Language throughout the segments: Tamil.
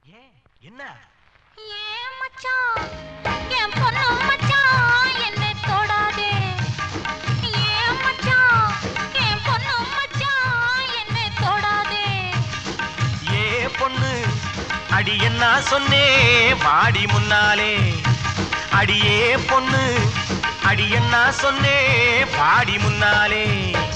ஏன் என்ன ஏன் மச்சான் என் பொண்ணு மச்சான் என்னை தொடாதே ஏன் மச்சான் என் பொண்ணு மச்சான் என்னை தொடாதே ஏ பொண்ணு அடி என்ன சொன்னே வாடி முன்னாலே அடியே பொண்ணு அடி என்ன சொன்னே பாடி முன்னாலே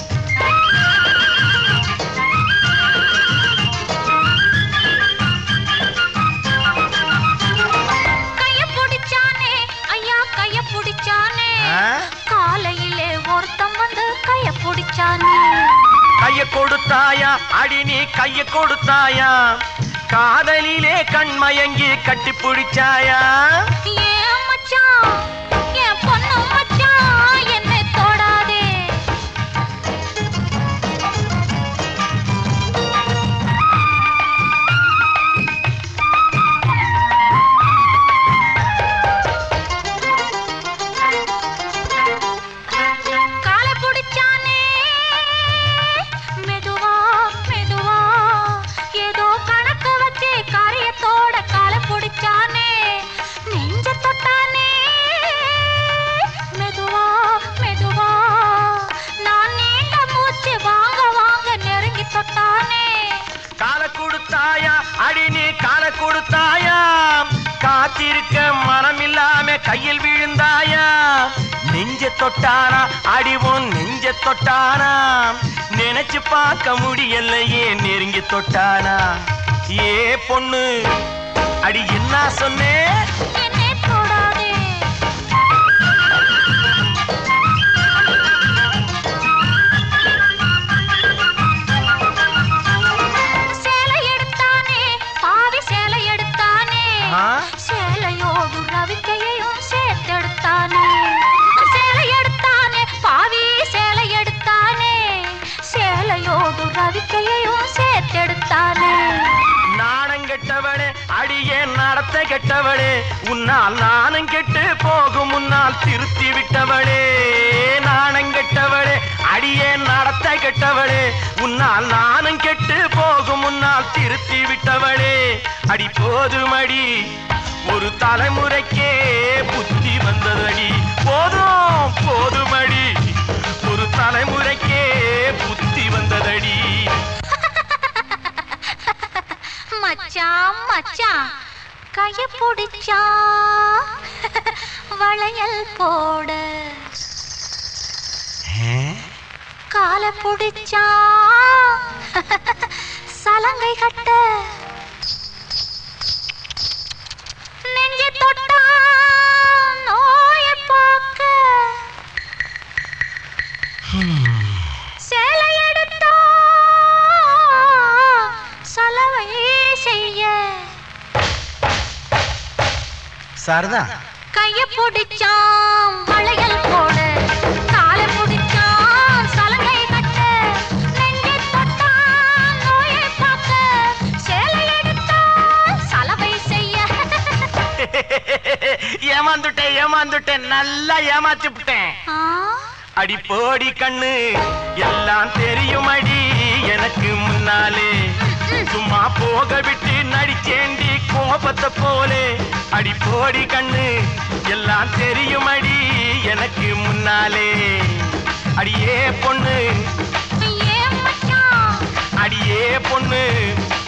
கைய பிடிச்சானே ஐயா கைய பிடிச்சானே ஆ? காலையிலே ஒருத்தன் வந்து கைய பிடிச்சானே கைய கொடுத்தாயா அடி நீ கைய கொடுத்தாயா காதலிலே கண்மயங்கி கட்டி பிடிச்சாயா ஏன் மச்சான் என் பொண்ணு மச்சான் என்னை தொடாதே காலை பிடிச்சானே மெதுவா மெதுவா ஏதோ கணக்கு வச்சு காரியத்தோட காலை பிடிச்சானே நெஞ்ச தொட்டானே மெதுவா மெதுவா நான் நீண்ட மூச்சு வாங்க வாங்க நெருங்கி தொட்டானே கால கொடுத்தாயா அடி நீ கால கொடுத்தாயா காத்திருக்க மனம் இல்லாம கையில் விழுந்தாயா நெஞ்ச தொட்டானா அடி உன் நெஞ்ச தொட்டானா நினைச்சு பார்க்க முடியலையே நெருங்கி தொட்டானா ஏ பொண்ணு அடி என்ன சொன்னே என்னை தொடாதே சேலை எடுத்தானே பாவி சேலை எடுத்தானே ஆ? சேலையோடு ரவிக்கையையும் சேர்த்தெடுத்தானே சேலை எடுத்தானே பாவி சேலை எடுத்தானே சேலையோடு ரவிக்கையையும் சேர்த்தெடுத்தானே நாணம் கெட்டவளே அடியே நடத்த கெட்டவளே உன்னால் நாணம் கெட்டு போகும் முன்னால் திருத்தி விட்டவளே நாணம் கெட்டவளே அடியே நடத்த கெட்டவளே உன்னால் நாணம் கெட்டு போகும் முன்னால் திருத்தி விட்டவளே அடி போதுமடி ஒரு தலைமுறைக்கே புத்தி வந்ததடி போதும் போதுமடி ஒரு தலைமுறைக்கே புத்தி வந்ததடி மச்சான் மச்சான் கைய பிடிச்சா வளையல் போட கால பிடிச்சா சலங்கை கட்ட நெஞ்ச தொட்டா நோய பார்க்க சேலை எடுத்தா சலவை செய்ய சாரதா கைய பிடிச்சான் வளையல் போட காலை பிடிச்சான் சலங்கை கட்ட நெஞ்சை தொட்டான் நோயை பார்க்க சேலை எடுத்தான் சலவை செய்ய ஏமாந்துட்டேன் ஏமாந்துட்டேன் நல்லா ஏமாத்திவிட்டேன் ஆ, அடி போடி கண்ணு எல்லாம் தெரியும் அடி எனக்கு முன்னாலே சும்மா போக விட்டு நடிச்சேண்டி கோபத்தை போலே அடி போடி கண்ணு எல்லாம் தெரியும் அடி எனக்கு முன்னாலே அடியே பொண்ணு ஏன் மச்சான் அடியே பொண்ணு